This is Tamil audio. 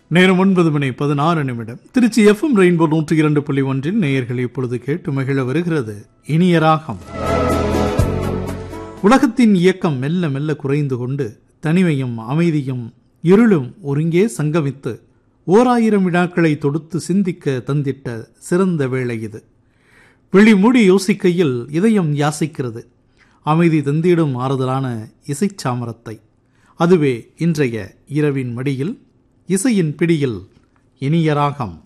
நேரம் ஒன்பது மணி பதினாறு நிமிடம் திருச்சி எஃப்எம் ரெயின்போ நூற்றி இரண்டு புள்ளி ஒன்றில் நேயர்கள் இப்பொழுது கேட்டு மகிழ வருகிறது இனிய ராகம் உலகத்தின் இயக்கம் மெல்ல மெல்ல குறைந்து கொண்டு தனிமையும் அமைதியும் இருளும் ஒருங்கே சங்கமித்து ஓராயிரம் வினாக்களை தொடுத்து சிந்திக்க தந்திட்ட சிறந்த வேளை இது விழி மூடி யோசிக்கையில் இதயம் யாசிக்கிறது அமைதி தந்திடும் ஆறுதலான இசைச்சாமரத்தை அதுவே இன்றைய இரவின் மடியில் இசையின் பிடியில் இனிய ராகம்